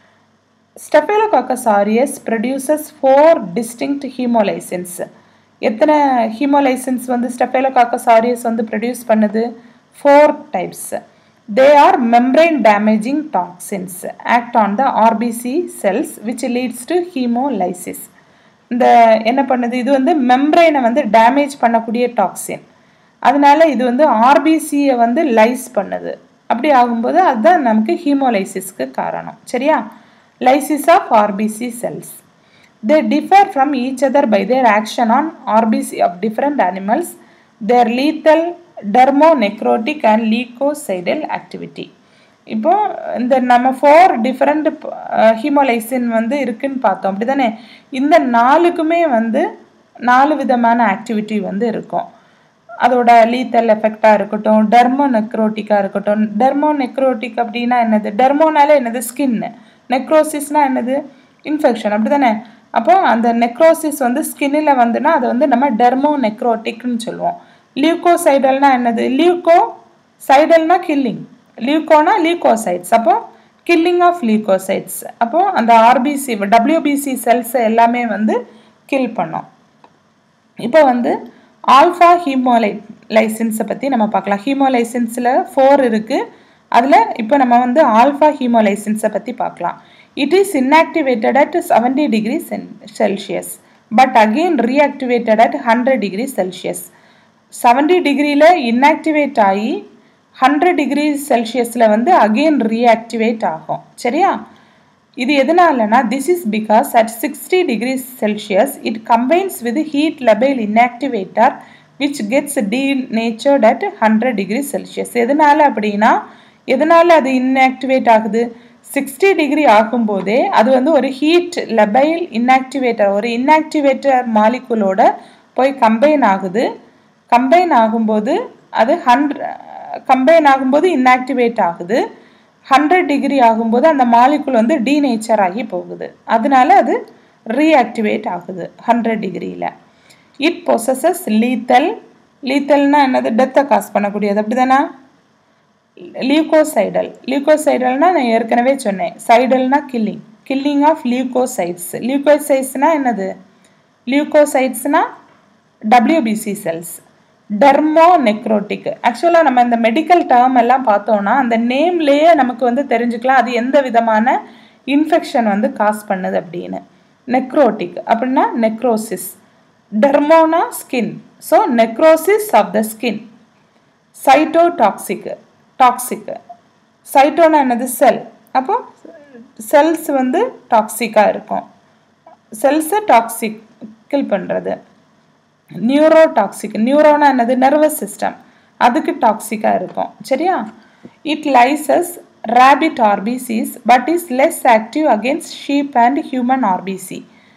[SPEAKER 1] Staphylococcus aureus produces four distinct haemolysins எத்தனை ஹீமோலைசின்ஸ் வந்து ஸ்டெஃபேலோகாக்கஸ் ஆரியஸ் வந்து ப்ரொடியூஸ் பண்ணுது four types they are membrane damaging toxins act on the RBC cells which leads to haemolysis இந்த என்ன பண்ணுது இது வந்து மெம்ப்ரெயினை வந்து டேமேஜ் பண்ணக்கூடிய டாக்ஸின் அதனால இது வந்து ஆர்பிசியை வந்து லைஸ் பண்ணுது அப்படி ஆகும்போது அதுதான் நமக்கு ஹீமோலைசிஸ்க்கு காரணம் சரியா lysis of RBC cells they differ from each other by their action on RBC of different animals their lethal dermonecrotic and leukocidal activity இப்போ இந்த நம்ம ஃபோர் டிஃப்ரெண்ட் ஹீமோலைசின் வந்து இருக்குன்னு பார்த்தோம் அப்படி தானே இந்த நாலுக்குமே வந்து நாலு விதமான ஆக்டிவிட்டி வந்து இருக்கும் அதோட லீத்தல் எஃபெக்டாக இருக்கட்டும் டெர்மோ நெக்ரோட்டிக்காக இருக்கட்டும் டெர்மோ நெக்ரோட்டிக் அப்படின்னா என்னது டெர்மோனாலே என்னது ஸ்கின்னு நெக்ரோசிஸ்னால் என்னது இன்ஃபெக்ஷன் அப்படி தானே அப்போ அந்த நெக்ரோசிஸ் வந்து ஸ்கின்னில் வந்துன்னா அதை வந்து நம்ம டெர்மோ நெக்ரோட்டிக்னு சொல்லுவோம் லியூகோசைடல்னா என்னது லியூகோ சைடல்னா கில்லிங் லியூகோனா லியூகோசைட்ஸ் அப்போ கில்லிங் ஆஃப் லியூகோசைட்ஸ் அப்போ அந்த ஆர்பிசி டபிள்யூபிசி செல்ஸ் எல்லாமே வந்து கில் பண்ணோம் இப்போ வந்து ஆல்ஃபா ஹீமோலை லைசன்ஸை பற்றி நம்ம பார்க்கலாம் ஹீமோலைசன்ஸில் ஃபோர் இருக்குது அதில் இப்போ நம்ம வந்து ஆல்ஃபா ஹீமோலைசன்ஸை பற்றி பார்க்கலாம் it is inactivated at seventy degree Celsius but again reactivated at hundred degree Celsius seventy டிகிரியில் இன்ஆக்டிவேட் ஆகி ஹண்ட்ரட் டிகிரி செல்சியஸில் வந்து அகெயின் ரீஆக்டிவேட் ஆகும் சரியா இது எதனாலனா this is because at sixty degree Celsius it combines with heat labile inactivator which gets denatured at hundred degree Celsius எதனால அப்படின்னா எதனால அது இன்ஆக்டிவேட் ஆகுது சிக்ஸ்டி டிகிரி ஆகும்போதே அது வந்து ஒரு ஹீட் லெபைல் இன்ஆக்டிவேட்டர் ஒரு இன்ஆக்டிவேட்டர் மாலிகுலோட போய் கம்பைன் ஆகுது கம்பைன் ஆகும்போது அது ஹண்ட்ர கம்பைன் ஆகும்போது இன்ஆக்டிவேட் ஆகுது ஹண்ட்ரட் டிகிரி ஆகும்போது அந்த மாலிகுல் வந்து டீநேச்சர் ஆகி போகுது அதனால அது ரீஆக்டிவேட் ஆகுது ஹண்ட்ரட் டிகிரியில் இட் பொசஸஸ் லீத்தல் லீத்தல்னா என்னது டெத்தை காஸ் பண்ணக்கூடியது அப்படி தானே லியூகோசைடல் லியூகோசைடல்னா நான் ஏற்கனவே சொன்னேன் சைடல்னா கில்லிங் கில்லிங் ஆஃப் லியூகோசைட்ஸ் லியூகோசைட்ஸ்னா என்னது லியூகோசைட்ஸ்னா டபிள்யூபிசி செல்ஸ் டெர்மோ நெக்ரோட்டிக் ஆக்சுவலாக நம்ம இந்த மெடிக்கல் டேர்ம் எல்லாம் பார்த்தோன்னா அந்த நேம்லேயே நமக்கு வந்து தெரிஞ்சுக்கலாம் அது எந்த விதமான இன்ஃபெக்ஷன் வந்து காஸ் பண்ணுது அப்படின்னு நெக்ரோட்டிக் அப்படின்னா நெக்ரோசிஸ் டெர்மோனா skin so necrosis of the skin cytotoxic toxic சைட்டோனா என்னது செல் அப்போ செல்ஸ் வந்து டாக்ஸிக்காக இருக்கும் செல்ஸை டாக்ஸிக் கில் பண்ணுறது நியூரோ டாக்ஸிக் நியூரோனா என்னது நர்வஸ் சிஸ்டம் அதுக்கு டாக்ஸிக்காக இருக்கும் சரியா it lyses rabbit RBCs but is less active against sheep and human RBC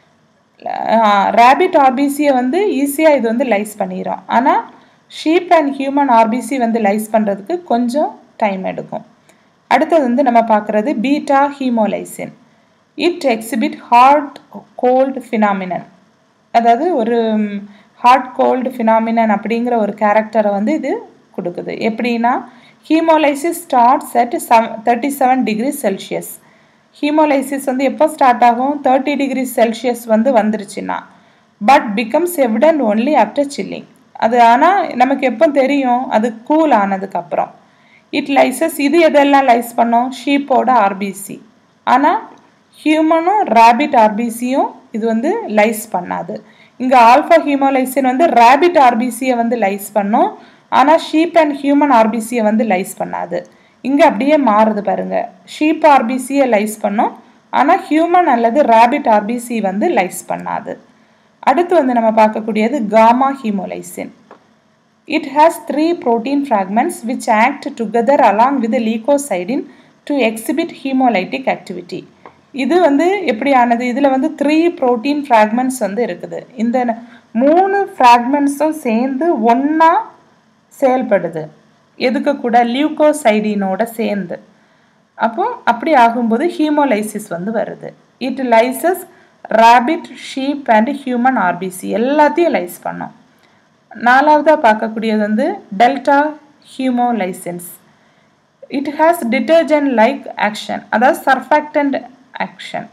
[SPEAKER 1] rabbit ஆர்பிசியை வந்து ஈஸியாக இது வந்து லைஸ் பண்ணிடும் ஆனால் ஷீப் அண்ட் ஹியூமன் ஆர்பிசி வந்து லைஸ் பண்ணுறதுக்கு கொஞ்சம் டைம் எடுக்கும் அடுத்தது வந்து நம்ம பார்க்குறது beta haemolysin it exhibit hot cold phenomenon அதாவது ஒரு ஹார்ட் கோல்டு ஃபினாமினன் அப்படிங்கிற ஒரு கேரக்டரை வந்து இது கொடுக்குது எப்படின்னா ஹீமோலைசிஸ் ஸ்டார்ட்ஸ் அட் செவ் thirty seven degree Celsius haemolysis வந்து எப்போ ஸ்டார்ட் ஆகும் தேர்ட்டி டிகிரி செல்சியஸ் வந்து வந்துருச்சுன்னா but becomes evident only after chilling அது ஆனால் நமக்கு எப்போ தெரியும் அது கூல் ஆனதுக்கப்புறம் இட் லைசஸ் இது எதெல்லாம் லைஸ் பண்ணோம் ஷீப்போட ஆர்பிசி ஆனால் ஹியூமனும் ரேபிட் ஆர்பிசியும் இது வந்து லைஸ் பண்ணாது இங்கே ஆல்ஃபா ஹீமோலைசின் வந்து ரேபிட் ஆர்பிசியை வந்து லைஸ் பண்ணும் ஆனால் ஷீப் அண்ட் ஹியூமன் ஆர்பிசியை வந்து லைஸ் பண்ணாது இங்கே அப்படியே மாறுது பாருங்க ஷீப் ஆர்பிசியை லைஸ் பண்ணும் ஆனால் ஹியூமன் அல்லது ரேபிட் ஆர்பிசி வந்து லைஸ் பண்ணாது அடுத்து வந்து நம்ம பார்க்கக்கூடியது gamma haemolysin it has three protein fragments which act together along with leukocidin to exhibit haemolytic activity இது வந்து எப்படி ஆனது இதில் வந்து த்ரீ ப்ரோட்டீன் ஃப்ராக்மெண்ட்ஸ் வந்து இருக்குது இந்த மூணு ஃப்ராக்மெண்ட்ஸும் சேர்ந்து ஒன்றா செயல்படுது எதுக்கு கூட லியூகோசைடினோட சேர்ந்து அப்போ அப்படி ஆகும்போது ஹீமோலைசிஸ் வந்து வருது it lyses rabbit sheep and human RBC எல்லாத்தையும் லைஸ் பண்ணும் நாலாவதாக பார்க்கக்கூடியது வந்து delta haemolysins it has detergent like action அதாவது surfactant action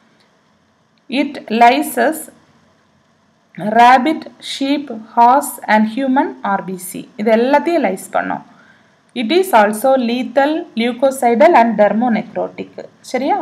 [SPEAKER 1] it lyses rabbit sheep horse and human RBC இது எல்லாத்தையும் லைஸ் பண்ணோம் it is also lethal leukocidal and dermonecrotic சரியா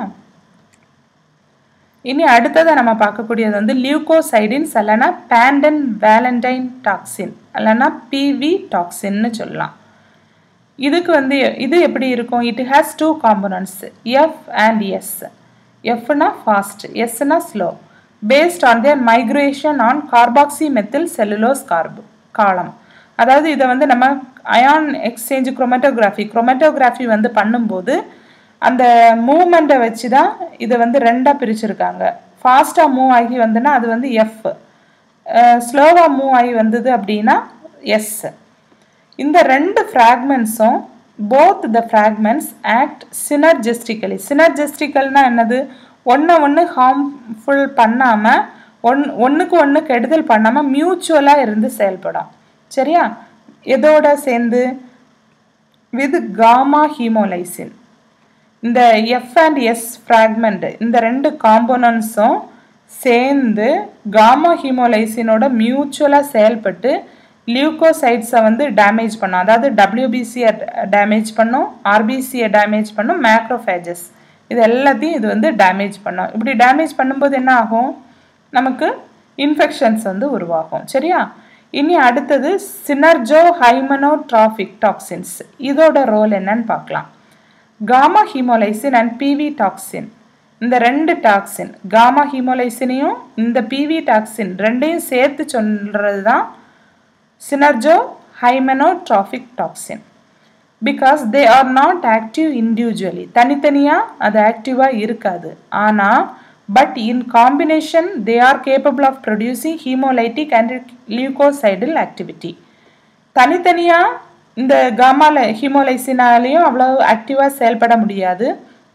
[SPEAKER 1] இனி அடுத்ததை நம்ம பார்க்கக்கூடியது வந்து லியூகோசைடின்ஸ் இல்லைன்னா பேண்டன் வேலண்டைன் டாக்ஸின் இல்லைன்னா பிவி டாக்ஸின்னு சொல்லலாம் இதுக்கு வந்து இது எப்படி இருக்கும் it has two components F and S எஃப்னா ஃபாஸ்ட் எஸ்னா slow based on their migration on carboxymethyl cellulose கார்பு காலம் அதாவது இதை வந்து நம்ம அயான் எக்ஸ்சேஞ்ச் குரோமேட்டோகிராஃபி குரோமேட்டோகிராஃபி வந்து பண்ணும்போது அந்த மூமெண்ட்டை வச்சு தான் இதை வந்து ரெண்டாக பிரிச்சிருக்காங்க ஃபாஸ்ட்டாக மூவ் ஆகி வந்துன்னா அது வந்து எஃப் ஸ்லோவாக மூவ் ஆகி வந்தது அப்படின்னா எஸ் இந்த ரெண்டு ஃப்ராக்மெண்ட்ஸும் both the fragments act synergistically சினர்ஜெஸ்டிக்கல்னா என்னது ஒன்று ஒன்று ஹார்ம்ஃபுல் பண்ணாமல் ஒன் ஒன்றுக்கு ஒன்று கெடுதல் பண்ணாமல் மியூச்சுவலாக இருந்து செயல்படும் சரியா எதோட சேர்ந்து வித் காமா ஹீமோலைசின் இந்த எஃப் அண்ட் எஸ் ஃப்ராக்மெண்ட் இந்த ரெண்டு காம்போனன்ட்ஸும் சேர்ந்து காமா ஹீமோலைசினோட மியூச்சுவலாக செயல்பட்டு லியூகோசைட்ஸை வந்து டேமேஜ் பண்ணும் அதாவது டபிள்யூபிசியை டேமேஜ் பண்ணும் ஆர்பிசியை டேமேஜ் பண்ணும் மேக்ரோஃபேஜஸ் இது எல்லாத்தையும் இது வந்து டேமேஜ் பண்ணும் இப்படி டேமேஜ் பண்ணும்போது என்ன ஆகும் நமக்கு இன்ஃபெக்ஷன்ஸ் வந்து உருவாகும் சரியா இனி அடுத்தது சினர்ஜோ ஹைமனோட்ராஃபிக் டாக்ஸின்ஸ் இதோட ரோல் என்னன்னு பார்க்கலாம் gamma haemolysin and PV toxin இந்த ரெண்டு டாக்ஸின் காமா ஹீமோலைசினையும் இந்த பிவி டாக்ஸின் ரெண்டையும் சேர்த்து சொல்கிறது தான் synergohymenotropic toxin because they are not active individually தனித்தனியாக அது ஆக்டிவாக இருக்காது ஆனால் but in combination they are capable of producing haemolytic and leukocidal activity தனித்தனியாக இந்த காமால ஹீமோலைசினாலேயும் அவ்வளோ ஆக்டிவாக செயல்பட முடியாது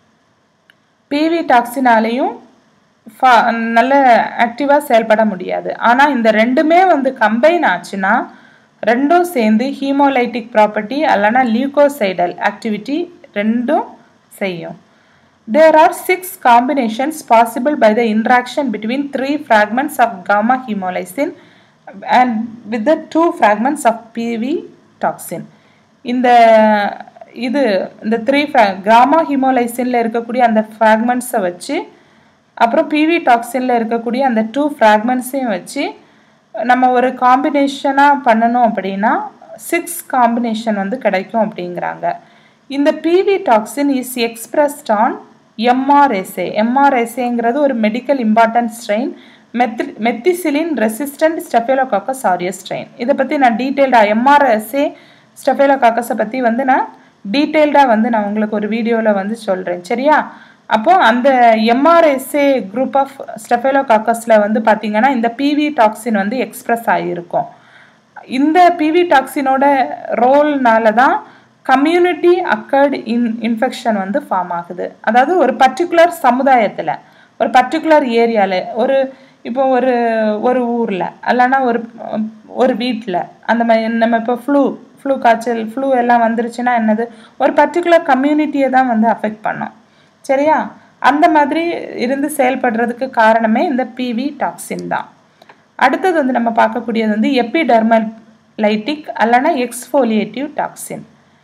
[SPEAKER 1] பிவி டாக்ஸினாலேயும் ஃபா நல்ல ஆக்டிவாக செயல்பட முடியாது ஆனால் இந்த ரெண்டுமே வந்து கம்பைன் ஆச்சுன்னா ரெண்டும் சேர்ந்து ஹீமோலைட்டிக் ப்ராப்பர்ட்டி அல்லனா லியூகோசைடல் ஆக்டிவிட்டி ரெண்டும் செய்யும் there are six combinations possible by the interaction between three fragments of gamma haemolysin and with the two fragments of PV toxin இந்த இது இந்த த்ரீ கிராமா ஹீமோலைசினில் இருக்கக்கூடிய அந்த ஃப்ராக்மெண்ட்ஸை வச்சு அப்புறம் பிவி டாக்ஸினில் இருக்கக்கூடிய அந்த டூ ஃப்ராக்மெண்ட்ஸையும் வச்சு நம்ம ஒரு காம்பினேஷனாக பண்ணணும் அப்படின்னா சிக்ஸ் காம்பினேஷன் வந்து கிடைக்கும் அப்படிங்கிறாங்க இந்த PV toxin is expressed on MRSA எம்ஆர்எஸ்ஏங்கிறது ஒரு மெடிக்கல் இம்பார்ட்டன்ட் ஸ்ட்ரெயின் மெத்தி methicillin resistant Staphylococcus aureus strain இதை பற்றி நான் டீட்டெயில்டாக எம்ஆர்எஸ்ஏ ஸ்டெஃபேலோகாக்கஸை பற்றி வந்து நான் டீட்டெயில்டாக வந்து நான் உங்களுக்கு ஒரு வீடியோவில் வந்து சொல்கிறேன் சரியா அப்போ அந்த எம்ஆர்எஸ்ஏ குரூப் ஆஃப் ஸ்டெஃபேலோகாக்கஸில் வந்து பார்த்தீங்கன்னா இந்த பிவி டாக்ஸின் வந்து எக்ஸ்பிரஸ் ஆகியிருக்கும் இந்த பிவி டாக்ஸினோட ரோல்னால தான் கம்யூனிட்டி அக்கர்டு இன் இன்ஃபெக்ஷன் வந்து ஃபார்ம் ஆகுது அதாவது ஒரு பர்டிகுலர் சமுதாயத்தில் ஒரு பர்டிகுலர் ஏரியாவில் ஒரு இப்போ ஒரு ஒரு ஊரில் இல்லைன்னா ஒரு ஒரு வீட்டில் அந்த மாதிரி நம்ம இப்போ ஃப்ளூ ஃப்ளூ காய்ச்சல் ஃப்ளூ எல்லாம் வந்துருச்சுன்னா என்னது ஒரு பர்டிகுலர் கம்யூனிட்டியை தான் வந்து அஃபெக்ட் பண்ணும் சரியா அந்த மாதிரி இருந்து செயல்படுறதுக்கு காரணமே இந்த பிவி டாக்ஸின் தான் அடுத்தது வந்து நம்ம பார்க்கக்கூடியது வந்து எப்பிடர்மல் லைட்டிக் அல்லனா எக்ஸ்ஃபோலியேட்டிவ் டாக்ஸின்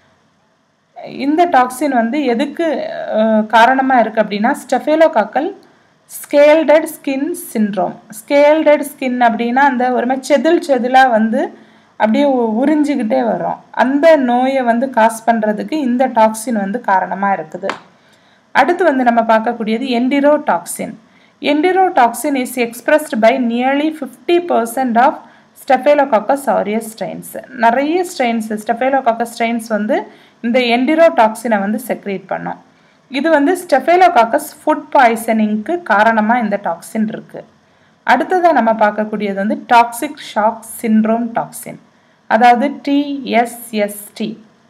[SPEAKER 1] இந்த டாக்ஸின் வந்து எதுக்கு காரணமாக இருக்குது அப்படின்னா staphylococcal scalded skin syndrome scalded skin அப்படின்னா அந்த ஒரு மாதிரி செதில் செதிலாக வந்து அப்படியே உறிஞ்சிக்கிட்டே வரும் அந்த நோயை வந்து காஸ் பண்ணுறதுக்கு இந்த டாக்ஸின் வந்து காரணமாக இருக்குது அடுத்து வந்து நம்ம பார்க்கக்கூடியது enterotoxin enterotoxin is expressed by nearly fifty percent of Staphylococcus aureus strains நிறைய ஸ்ட்ரெயின்ஸ் ஸ்டெஃபேலோகாக்கஸ் ஸ்ட்ரெயின்ஸ் வந்து இந்த என்டிரோ டாக்ஸினை வந்து செக்ரேட் பண்ணும் இது வந்து ஸ்டெஃபேலோகாக்கஸ் ஃபுட் பாய்சனிங்க்கு காரணமாக இந்த டாக்ஸின் இருக்குது அடுத்ததாக நம்ம பார்க்கக்கூடியது வந்து டாக்ஸிக் ஷாக் சின்ட்ரோம் டாக்ஸின் அதாவது டிஎஸ்எஸ்டி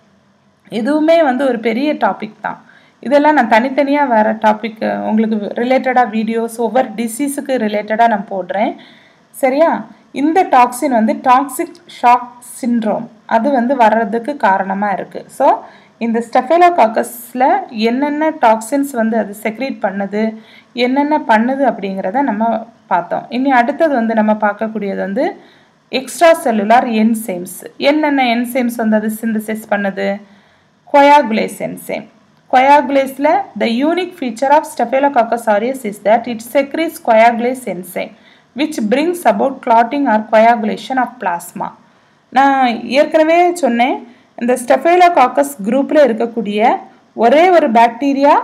[SPEAKER 1] இதுவுமே வந்து ஒரு பெரிய டாபிக் தான் இதெல்லாம் நான் தனித்தனியாக வேறு டாபிக் உங்களுக்கு ரிலேட்டடாக வீடியோஸ் ஒவ்வொரு டிசீஸுக்கு ரிலேட்டடாக நான் போடுறேன் சரியா இந்த டாக்ஸின் வந்து டாக்ஸிக் ஷாக் சின்ட்ரோம் அது வந்து வர்றதுக்கு காரணமாக இருக்குது ஸோ இந்த ஸ்டெஃபேலோகாக்கஸில் என்னென்ன டாக்ஸின்ஸ் வந்து அது செக்ரேட் பண்ணுது என்னென்ன பண்ணுது அப்படிங்கிறத நம்ம பார்த்தோம் இனி அடுத்தது வந்து நம்ம பார்க்கக்கூடியது வந்து எக்ஸ்ட்ரா செல்லுலார் என்சைம்ஸ் என்னென்ன என்சைம்ஸ் வந்து அது சிந்தசிஸ் பண்ணுது கொயாகுலேஸ் என்சைம் கொயாகுலேஸில் the unique feature of Staphylococcus aureus is that it secretes coagulase enzyme which brings about clotting or coagulation of plasma நான் ஏற்கனவே சொன்னேன் இந்த ஸ்டெஃபேலோகாக்கஸ் குரூப்பில் இருக்கக்கூடிய ஒரே ஒரு பாக்டீரியா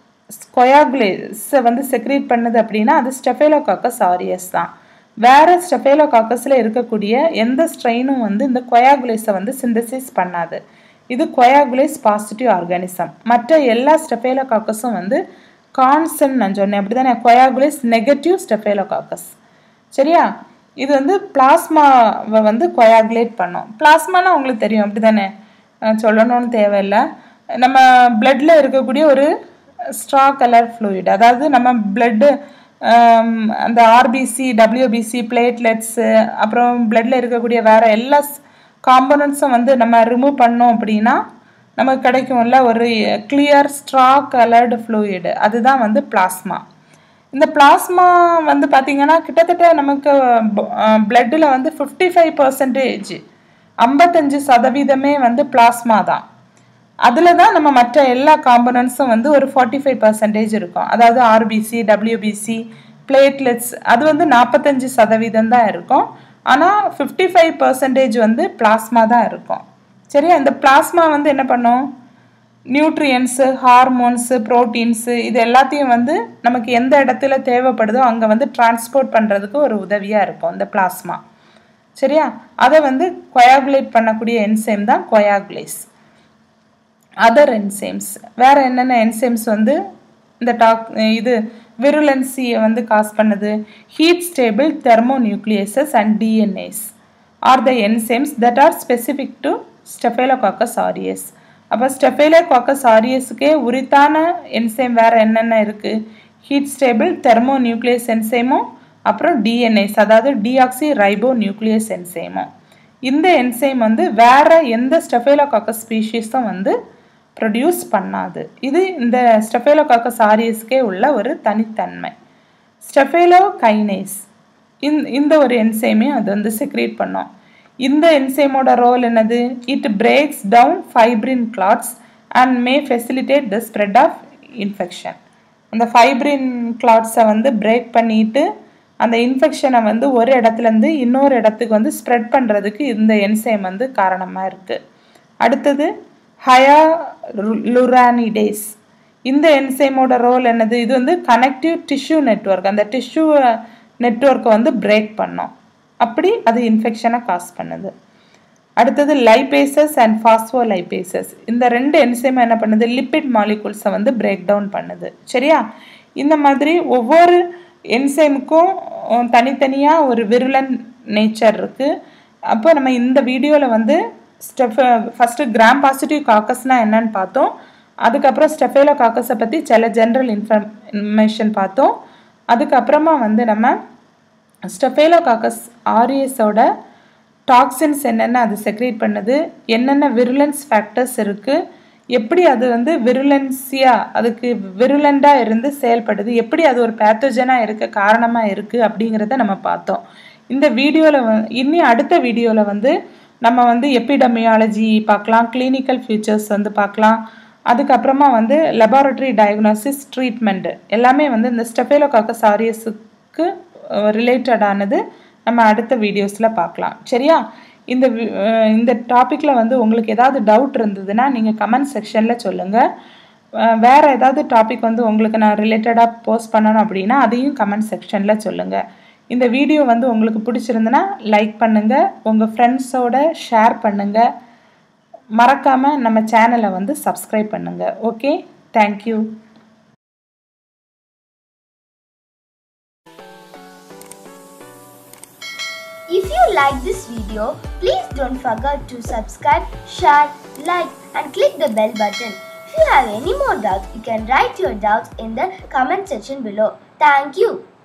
[SPEAKER 1] கொயாகுலேஸை வந்து செக்ரேட் பண்ணுது அப்படின்னா அது ஸ்டெஃபேலோகாக்கஸ் ஆரியஸ் தான் வேறு ஸ்டெஃபேலோகாக்கஸில் இருக்கக்கூடிய எந்த ஸ்ட்ரெயினும் வந்து இந்த கொயாகுலேஸை வந்து சிந்தசிஸ் பண்ணாது இது கொயாகுலேஸ் பாசிட்டிவ் ஆர்கானிசம் மற்ற எல்லா ஸ்டெஃபேலோகாக்கஸும் வந்து கான்சன் நான் சொன்னேன் அப்படி தானே கொயாகுலேஸ் நெகட்டிவ் ஸ்டெஃபேலோகாக்கஸ் சரியா இது வந்து பிளாஸ்மாவை வந்து கொயாகுலேட் பண்ணும் பிளாஸ்மானா உங்களுக்கு தெரியும் அப்படி தானே சொல்லணும்னு தேவையில்லை நம்ம பிளட்டில் இருக்கக்கூடிய ஒரு ஸ்ட்ரா கலர் ஃப்ளூயிட் அதாவது நம்ம பிளட்டு அந்த ஆர்பிசி டபிள்யூபிசி பிளேட்லெட்ஸு அப்புறம் பிளட்டில் இருக்கக்கூடிய வேறு எல்லா காம்பனண்ட்ஸும் வந்து நம்ம ரிமூவ் பண்ணோம் அப்படின்னா நமக்கு கிடைக்கும்ல ஒரு கிளியர் ஸ்ட்ரா கலர்டு ஃப்ளூயிடு அதுதான் வந்து பிளாஸ்மா இந்த பிளாஸ்மா வந்து பார்த்திங்கன்னா கிட்டத்தட்ட நமக்கு பிளட்டில் வந்து ஃபிஃப்டி ஃபைவ் பர்சன்டேஜ் ஐம்பத்தஞ்சு சதவீதமே வந்து பிளாஸ்மா தான் அதில் தான் நம்ம மற்ற எல்லா காம்பனன்ட்ஸும் வந்து ஒரு ஃபார்ட்டி ஃபைவ் பர்சன்டேஜ் இருக்கும் அதாவது ஆர்பிசி டபிள்யூபிசி பிளேட்லெட்ஸ் அது வந்து நாற்பத்தஞ்சு சதவீதம் தான் இருக்கும் ஆனால் ஃபிஃப்டி ஃபைவ் பர்சன்டேஜ் வந்து பிளாஸ்மா தான் இருக்கும் சரி அந்த பிளாஸ்மா வந்து என்ன பண்ணும் நியூட்ரியன்ஸு ஹார்மோன்ஸு ப்ரோட்டீன்ஸு இது எல்லாத்தையும் வந்து நமக்கு எந்த இடத்துல தேவைப்படுதோ அங்கே வந்து டிரான்ஸ்போர்ட் பண்ணுறதுக்கு ஒரு உதவியாக இருக்கும் இந்த பிளாஸ்மா சரியா அதை வந்து கொயாகுலேட் பண்ணக்கூடிய என்சைம் தான் கொயாகுலேஸ் அதர் என்சைம்ஸ் வேறு என்னென்ன என்சைம்ஸ் வந்து இந்த டாக் இது விருலன்சியை வந்து காஸ் பண்ணுது heat stable thermonucleases and DNases are the enzymes that are specific to Staphylococcus aureus அப்போ ஸ்டெஃபேலோகாக்கஸ் ஆரியஸுக்கே உரித்தான என்சைம் வேறு என்னென்ன இருக்குது ஹீட் ஸ்டேபிள் தெர்மோ நியூக்ளியஸ் என்சைமும் அப்புறம் டிஎன்ஏஸ் அதாவது டிஆக்சி ரைபோ நியூக்ளியஸ் என்சைமும் இந்த என்சைம் வந்து வேறு எந்த ஸ்டெஃபேலோகாக்கஸ் ஸ்பீஷீஸும் வந்து ப்ரொடியூஸ் பண்ணாது இது இந்த ஸ்டெஃபேலோகாக்கஸ் ஆரியஸ்க்கே உள்ள ஒரு தனித்தன்மை ஸ்டெஃபேலோ கைனேஸ் இந் இந்த ஒரு என்சைமையும் அது வந்து செக்ரேட் பண்ணோம் இந்த என்சைமோட ரோல் என்னது it breaks down fibrin clots and may facilitate the spread of infection அந்த ஃபைப்ரின் கிளாட்ஸை வந்து பிரேக் பண்ணிட்டு அந்த இன்ஃபெக்ஷனை வந்து ஒரு இடத்துலேருந்து இன்னொரு இடத்துக்கு வந்து ஸ்ப்ரெட் பண்ணுறதுக்கு இந்த என்சைம் வந்து காரணமாக இருக்குது அடுத்தது ஹயா லுரானிடேஸ் இந்த என்சைமோட ரோல் என்னது இது வந்து கனெக்டிவ் டிஷ்யூ நெட்ஒர்க் அந்த டிஷ்யூ நெட்ஒர்க்கை வந்து பிரேக் பண்ணும் அப்படி அது இன்ஃபெக்ஷனை காஸ் பண்ணுது அடுத்தது லைபேசஸ் அண்ட் ஃபாஸ்போ லைபேசஸ் இந்த ரெண்டு என்சைம் என்ன பண்ணுது லிப்பிட் மாலிகூல்ஸை வந்து பிரேக் டவுன் பண்ணுது சரியா இந்த மாதிரி ஒவ்வொரு என்சைமுக்கும் தனித்தனியாக ஒரு விருலன் நேச்சர் இருக்குது அப்போ நம்ம இந்த வீடியோவில் வந்து ஸ்டெஃப் ஃபஸ்ட்டு கிராம் பாசிட்டிவ் காக்கஸ்னால் என்னன்னு பார்த்தோம் அதுக்கப்புறம் ஸ்டெஃபேலோ காக்கஸை பற்றி சில ஜென்ரல் இன்ஃபர்மேஷன் பார்த்தோம் அதுக்கப்புறமா வந்து நம்ம ஸ்டெஃபேலோ காக்கஸ் ஆரியஸோட டாக்ஸின்ஸ் என்னென்ன அது செக்ரேட் பண்ணுது என்னென்ன விருலன்ஸ் ஃபேக்டர்ஸ் இருக்குது எப்படி அது வந்து விருலன்ஸியாக அதுக்கு விருலண்டாக இருந்து செயல்படுது எப்படி அது ஒரு பேத்தோஜனாக இருக்க காரணமாக இருக்குது அப்படிங்கிறத நம்ம பார்த்தோம் இந்த வீடியோவில் வ இனி அடுத்த வீடியோவில் வந்து நம்ம வந்து எபிடமியாலஜி பார்க்கலாம் கிளினிக்கல் ஃபியூச்சர்ஸ் வந்து பார்க்கலாம் அதுக்கப்புறமா வந்து லெபார்டரி டயக்னோசிஸ் ட்ரீட்மெண்ட்டு எல்லாமே வந்து இந்த ஸ்டெஃபேலோகாக்கஸ் ஆரியஸுக்கு ரிலேட்டடானது நம்ம அடுத்த வீடியோஸில் பார்க்கலாம் சரியா இந்த இந்த டாப்பிக்கில் வந்து உங்களுக்கு ஏதாவது டவுட் இருந்ததுன்னா நீங்கள் கமெண்ட் செக்ஷனில் சொல்லுங்கள் வேறு ஏதாவது டாபிக் வந்து உங்களுக்கு நான் ரிலேட்டடாக போஸ்ட் பண்ணணும் அப்படின்னா அதையும் கமெண்ட் செக்ஷனில் சொல்லுங்கள் இந்த வீடியோ வந்து உங்களுக்கு பிடிச்சிருந்துன்னா லைக் பண்ணுங்கள் உங்கள் ஃப்ரெண்ட்ஸோட ஷேர் பண்ணுங்கள் மறக்காமல் நம்ம சேனலை வந்து சப்ஸ்கிரைப் பண்ணுங்கள் okay thank you
[SPEAKER 2] If you like this video, please don't forget to subscribe, share, like and click the bell button. If you have any more doubts, you can write your doubts in the comment section below. Thank you.